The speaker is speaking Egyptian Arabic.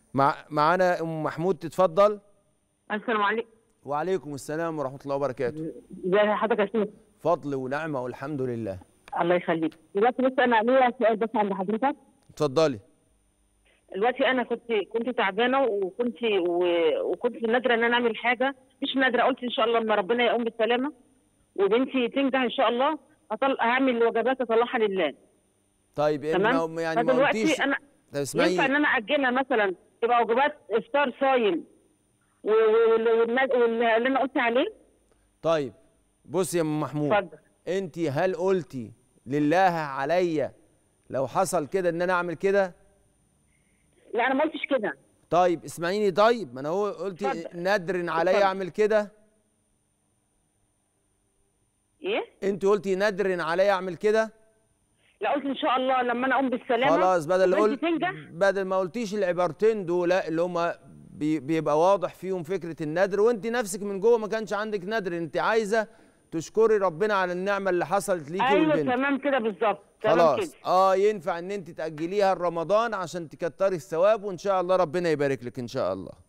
مع معانا ام محمود تتفضل السلام عليكم وعليكم السلام ورحمه الله وبركاته ازي حضرتك يا شيخ فضل ونعمه والحمد لله الله يخليك دلوقتي بس انا ليا سؤال بس عند حضرتك اتفضلي دلوقتي انا كنت كنت تعبانه وكنت و- وكنت نادره ان انا اعمل حاجه مش نادره قلت ان شاء الله لما ربنا يقوم بالسلامه وبنتي تنجح ان شاء الله هطل... هعمل وجبات اطلعها لله طيب إيه تمام ما- يعني ما فدلوقتي قلتيش انا طب اسمعي ينفع ان انا اجلها مثلا تبقى وجبات افطار صايم و- و- والنا- واللي انا قلت عليه طيب بص يا ام محمود اتفضل انت هل قلتي لله عليا لو حصل كده ان انا اعمل كده لا انا ما قلتش كده طيب اسمعيني طيب ما انا هو قلت اتفضل. ندر عليا اتفضل. اعمل كده ايه انت قلتي ندر عليا اعمل كده لا قلت ان شاء الله لما انا اقوم بالسلامه خلاص بدل وبنتي قول تنجح بدل ما قلتيش العبارتين دول اللي هم بي بيبقى واضح فيهم فكره الندر وانت نفسك من جوه ما كانش عندك ندر انت عايزه تشكري ربنا على النعمه اللي حصلت ليكي ايوه والبنت تمام كده بالظبط تمام خلاص كده اه ينفع ان انت تاجليها رمضان عشان تكتري الثواب وان شاء الله ربنا يبارك لك ان شاء الله